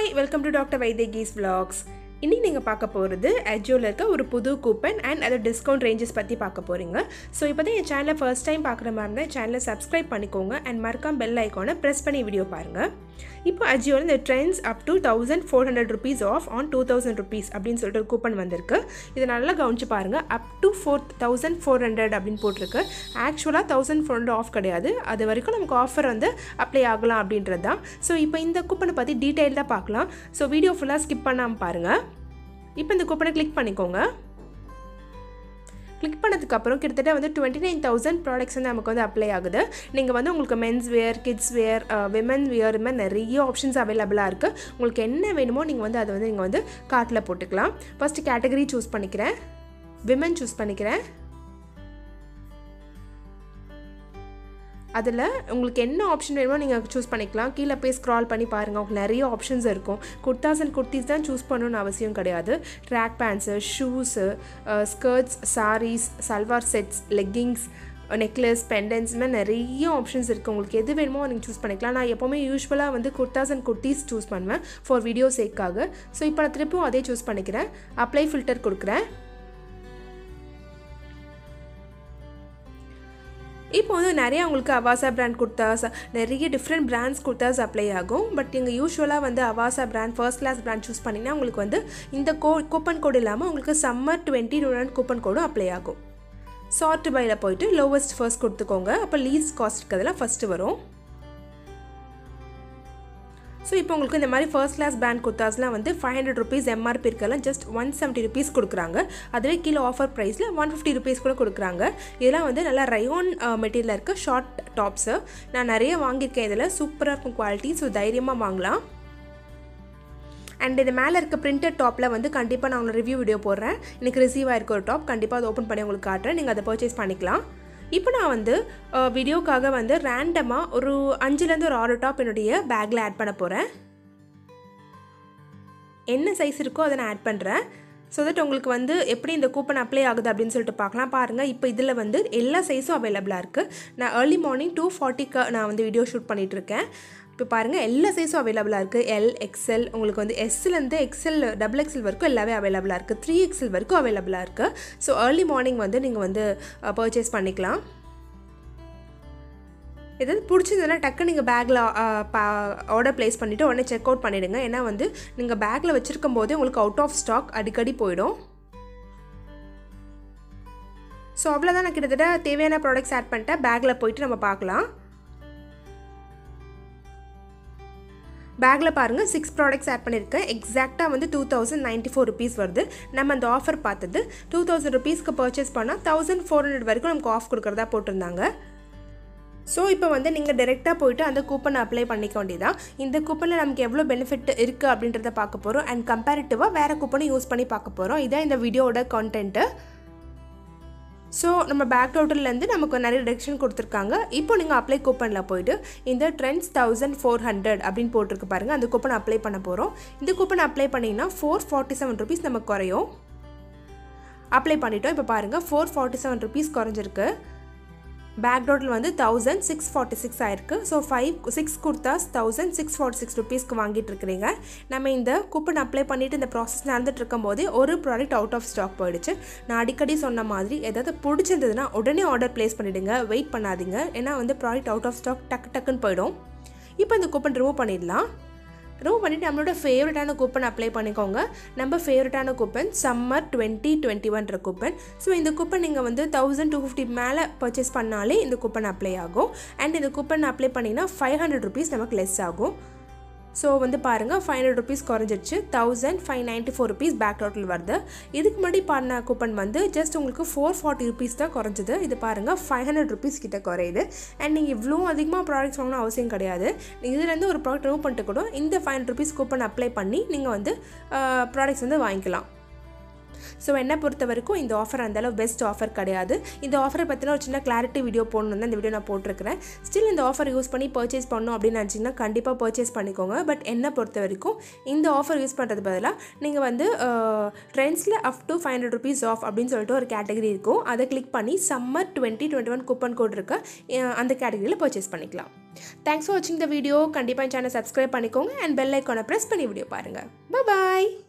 hi welcome to doctor Vaidehi's vlogs இன்னைக்கு நீங்கள் பார்க்க போகிறது அஜியோவில் இருக்க ஒரு புது கூப்பன் அண்ட் அதோட டிஸ்கவுண்ட் ரேஞ்சஸ் பற்றி பார்க்க போகிறீங்க ஸோ இப்போ தான் என் சேனலை ஃபர்ஸ்ட் டைம் பார்க்குற மாதிரி இருந்தால் சேனலை சப்ஸ்கிரைப் பண்ணிக்கோங்க அண்ட் மறக்காம பெல் ஐக்கானை ப்ரெஸ் பண்ணி வீடியோ பாருங்கள் இப்போ அஜியோவில் இந்த trends up to thousand four hundred rupees off on two thousand rupees அப்படின்னு சொல்லிட்டு ஒரு கூப்பன் வந்திருக்கு இதை நல்லா கவனிச்சு பாருங்கள் up to four thousand four hundred அப்படின்னு போட்டிருக்கு ஆக்சுவலாக தௌசண்ட் ஃபோர் ஹண்ட்ரட் ஆஃப் கிடையாது அது வரைக்கும் நமக்கு ஆஃபர் வந்து அப்ளை ஆகலாம் அப்படின்றது தான் ஸோ இப்போ இந்த கூப்பனை பற்றி டீட்டெயில்டாக பார்க்கலாம் ஸோ வீடியோ ஃபுல்லாக ஸ்கிப் பண்ணாமல் பாருங்கள் இப்போ இந்த கூப்பனை கிளிக் பண்ணிக்கோங்க கிளிக் பண்ணதுக்கப்புறம் கிட்டத்தட்ட வந்து டுவெண்ட்டி நைன் தௌசண்ட் ப்ராடக்ட்ஸ் வந்து நமக்கு வந்து அப்ளை ஆகுது நீங்கள் வந்து உங்களுக்கு men's wear kids wear women wear இது மாதிரி நிறைய ஆப்ஷன்ஸ் அவைலபிளாக இருக்குது உங்களுக்கு என்ன வேணுமோ நீங்கள் வந்து அதை வந்து நீங்கள் வந்து கார்ட்டில் போட்டுக்கலாம் ஃபஸ்ட்டு கேட்டகரி சூஸ் பண்ணிக்கிறேன் விமன் சூஸ் பண்ணிக்கிறேன் அதில் உங்களுக்கு என்ன ஆப்ஷன் வேணுமோ நீங்கள் சூஸ் பண்ணிக்கலாம் கீழே போய் ஸ்க்ரால் பண்ணி பாருங்கள் உங்களுக்கு நிறைய ஆப்ஷன்ஸ் இருக்கும் குர்தாஸ் அண்ட் குர்த்திஸ் தான் சூஸ் பண்ணணும்னு அவசியம் கிடையாது track pants shoes skirts saris salwar sets leggings necklace pendants மாதிரி நிறைய ஆப்ஷன்ஸ் இருக்குது உங்களுக்கு எது வேணுமோ நீங்கள் சூஸ் பண்ணிக்கலாம் நான் எப்போவுமே யூஸ்வலாக வந்து குர்தாஸ் அண்ட் குர்த்திஸ் சூஸ் பண்ணுவேன் ஃபார் வீடியோ சேக்காக ஸோ இப்போ நான் திருப்பியும் அதே சூஸ் பண்ணிக்கிறேன் அப்ளை ஃபில்டர் கொடுக்குறேன் இப்போ வந்து நிறைய உங்களுக்கு அவாசா பிராண்ட் குர்த்தாஸ் நிறைய டிஃப்ரெண்ட் பிராண்ட்ஸ் குர்த்தாஸ் அப்ளை ஆகும் பட் நீங்கள் யூஸ்வலாக வந்து Avaasa brand first class brand choose பண்ணிங்கன்னா உங்களுக்கு வந்து இந்த கோ கூப்பன் கோடு இல்லாமல் உங்களுக்கு சம்மர் டுவெண்ட்டி டூ கூப்பன் கோடும் அப்ளை ஆகும் ஷார்ட் பையில் போயிட்டு லோவஸ்ட் ஃபர்ஸ்ட் கொடுத்துக்கோங்க அப்போ லீஸ்ட் காஸ்ட் இருக்கிறதுலாம் ஃபஸ்ட்டு வரும் ஸோ இப்போ உங்களுக்கு இந்த மாதிரி ஃபர்ஸ்ட் கிளாஸ் பிராண்ட் குர்த்தாஸ்லாம் வந்து ஃபைவ் ஹண்ட்ரட் ருபீஸ் எம்ஆர்பி இருக்கலாம் ஜஸ்ட் ஒன் செவன்ட்டி ருபீஸ் கொடுக்குறாங்க அதுவே கீழே ஆஃபர் ப்ரைஸில் ஒன் ஃபிஃப்டி ருபீஸ் கூட கொடுக்குறாங்க இதெல்லாம் வந்து நல்லா ரயோன் மெட்டீரியல் இருக்க ஷார்ட் டாப்ஸு நான் நிறைய வாங்கியிருக்கேன் இதில் சூப்பராக இருக்கும் குவாலிட்டி ஸோ தைரியமாக வாங்கலாம் அண்ட் இது மேலே இருக்க பிரிண்டட் டாப்பில் வந்து கண்டிப்பாக நான் உங்களுக்கு ரிவ்யூ வீடியோ போடுறேன் எனக்கு ரிசீவ் ஆயிருக்க ஒரு டாப் கண்டிப்பாக அதை ஓப்பன் பண்ணி உங்களுக்கு காட்டுறேன் நீங்கள் அதை பர்ச்சேஸ் பண்ணிக்கலாம் இப்போ நான் வந்து வீடியோக்காக வந்து ரேண்டமாக ஒரு அஞ்சுலேருந்து ஒரு ஆறு டாப் என்னுடைய பேக்கில் ஆட் பண்ண போகிறேன் என்ன சைஸ் இருக்கோ அதை நான் ஆட் பண்ணுறேன் ஸோ தட் உங்களுக்கு வந்து எப்படி இந்த கூப்பன் அப்ளை ஆகுது அப்படின்னு சொல்லிட்டு பார்க்கலாம் பாருங்கள் இப்போ இதில் வந்து எல்லா சைஸும் அவைலபிளாக இருக்குது நான் ஏர்லி மார்னிங் டூ ஃபார்ட்டிக்கு நான் வந்து வீடியோ ஷூட் பண்ணிகிட்ருக்கேன் இப்போ பாருங்கள் எல்லா சைஸும் அவைலபிளாக இருக்குது எல் எக்ஸ்எல் உங்களுக்கு வந்து எஸ்லேருந்து எக்ஸ்எல் டபுள் எக்ஸ்எல் வரைக்கும் எல்லாமே அவைலபிளாக இருக்குது த்ரீ எக்ஸ்எல் வரைக்கும் அவைலபிளாக இருக்குது ஸோ ஏர்லி மார்னிங் வந்து நீங்கள் வந்து பர்ச்சேஸ் பண்ணிக்கலாம் எதாவது பிடிச்சதுன்னா டக்கு நீங்கள் பேக்கில் ஆர்டர் ப்ளேஸ் பண்ணிவிட்டு உடனே செக் அவுட் பண்ணிவிடுங்க ஏன்னா வந்து நீங்கள் பேக்கில் வச்சுருக்கும் போதே உங்களுக்கு அவுட் ஆஃப் ஸ்டாக் அடிக்கடி போயிடும் ஸோ அவ்வளோதான் நான் கிட்டத்தட்ட தேவையான ப்ராடக்ட்ஸ் ஆட் பண்ணிட்டேன் பேக்கில் போயிட்டு நம்ம பார்க்கலாம் பேக்கில் பாருங்கள் சிக்ஸ் ப்ராடக்ட்ஸ் ஆட் பண்ணியிருக்கேன் எக்ஸாக்டாக வந்து two thousand ninety four rupees வருது நம்ம அந்த ஆஃபர் பார்த்தது டூ தௌசண்ட் ருபீஸ்க்கு பர்ச்சேஸ் பண்ணால் தௌசண்ட் ஃபோர் ஹண்ட்ரட் வரைக்கும் நமக்கு ஆஃப் கொடுக்குறதா போட்டிருந்தாங்க ஸோ இப்போ வந்து நீங்கள் டேரெக்டாக போயிட்டு அந்த கூப்பனை அப்ளை பண்ணிக்க வேண்டியதான் இந்த கூப்பனில் நமக்கு எவ்வளோ பெனிஃபிட் இருக்குது அப்படின்றத பார்க்க போகிறோம் அண்ட் கம்பேரிட்டிவாக வேறு கூப்பனை யூஸ் பண்ணி பார்க்க போகிறோம் இதான் இந்த வீடியோட கான்டென்ட்டு ஸோ நம்ம பேக் டோட்டல்லேருந்து நமக்கு நிறைய டிரெக்ஷன் கொடுத்துருக்காங்க இப்போ நீங்கள் அப்ளை கூப்பனில் போயிட்டு இந்த ட்ரெண்ட்ஸ் தௌசண்ட் ஃபோர் ஹண்ட்ரட் அப்படின்னு போட்டிருக்கு பாருங்கள் அந்த கூப்பன் அப்ளை பண்ண போகிறோம் இந்த கூப்பன் அப்ளை பண்ணிங்கன்னா ஃபோர் ஃபார்ட்டி செவன் ருபீஸ் நமக்கு குறையும் அப்ளை பண்ணிட்டோம் இப்போ பாருங்கள் ஃபோர் ஃபார்ட்டி செவன் ருபீஸ் குறைஞ்சிருக்கு பேக் டோட்டல் வந்து தௌசண்ட் சிக்ஸ் ஃபார்ட்டி சிக்ஸ் ஆயிருக்கு so five six kurtas thousand six forty six ருபீஸ்க்கு வாங்கிட்டு இருக்கிறீங்க நம்ம இந்த கூப்பன் அப்ளை பண்ணிவிட்டு இந்த ப்ராசஸ் நடந்துட்டு இருக்கும் போதே ஒரு ப்ராடக்ட் அவுட் ஆஃப் ஸ்டாக் போயிடுச்சு நான் அடிக்கடி சொன்ன மாதிரி ஏதாவது பிடிச்சிருந்ததுன்னா உடனே ஆர்டர் ப்ளேஸ் பண்ணிவிடுங்க வெயிட் பண்ணாதீங்க ஏன்னா வந்து ப்ராடக்ட் அவுட் ஆஃப் ஸ்டாக் டக்கு டக்குன்னு போயிடும் இப்போ இந்த கூப்பன் ரிமூவ் பண்ணிடலாம் ரிமூவ் பண்ணிவிட்டு நம்மளோட ஃபேவரட்டான கூப்பன் அப்ளை பண்ணிக்கோங்க நம்ம ஃபேவரட்டான கூப்பன் சம்மர் டுவெண்ட்டி டுவெண்ட்டி ஒன்ற கூப்பன் ஸோ இந்த கூப்பன் நீங்கள் வந்து தௌசண்ட் டூ ஃபிஃப்டி மேலே பர்ச்சேஸ் பண்ணாலே இந்த கூப்பன் அப்ளை ஆகும் அண்ட் இந்த கூப்பன் அப்ளை பண்ணிங்கன்னா ஃபைவ் ஹண்ட்ரட் ருபீஸ் நமக்கு லெஸ் ஆகும் ஸோ வந்து பாருங்கள் ஃபைவ் ஹண்ட்ரட் ருபீஸ் குறைஞ்சிருச்சு thousand five ninety four rupees bag total வருது இதுக்கு முன்னாடி பண்ண கூப்பன் வந்து ஜஸ்ட் உங்களுக்கு ஃபோர் ஃபார்ட்டி ருபீஸ் தான் குறைஞ்சது இது பாருங்கள் ஃபைவ் ஹண்ட்ரட் ருபீஸ் கிட்ட குறையுது அண்ட் நீங்கள் இவ்வளோ அதிகமாக ப்ராடக்ட்ஸ் வாங்கணும் அவசியம் கிடையாது நீங்கள் இதுலேருந்து ஒரு ப்ராடக்ட் ரிமூவ் பண்ணிட்டு கூட இந்த five hundred rupees coupon apply பண்ணி நீங்கள் வந்து ப்ராடக்ட்ஸ் வந்து வாங்கிக்கலாம் ஸோ என்னை பொறுத்த வரைக்கும் இந்த ஆஃபர் அந்தளவு பெஸ்ட் ஆஃபர் கிடையாது இந்த ஆஃபரை பற்றின ஒரு சின்ன கிளாரிட்டி வீடியோ போடணும் தான் இந்த வீடியோ நான் போட்டிருக்கிறேன் ஸ்டில் இந்த ஆஃபர் யூஸ் பண்ணி பர்ச்சேஸ் பண்ணணும் அப்படின்னு நினச்சிங்கன்னா கண்டிப்பாக பர்ச்சேஸ் பண்ணிக்கோங்க பட் என்னை பொறுத்த வரைக்கும் இந்த ஆஃபர் யூஸ் பண்ணுறது பதிலாக நீங்கள் வந்து ட்ரெண்ட்ஸில் up to five hundred rupees off அப்படின்னு சொல்லிட்டு ஒரு கேட்டகரி இருக்கும் அதை கிளிக் பண்ணி summer twenty twenty one coupon code இருக்க அஹ், அந்த கேட்டகரியில் பர்ச்சேஸ் பண்ணிக்கலாம் தேங்க்ஸ் ஃபார் வாட்சிங் த வீடியோ கண்டிப்பாக சேனல் சப்ஸ்கிரைப் பண்ணிக்கோங்க அண்ட் பெல் ஐக்கானை ப்ரெஸ் பண்ணி வீடியோ பாருங்கள் பாய்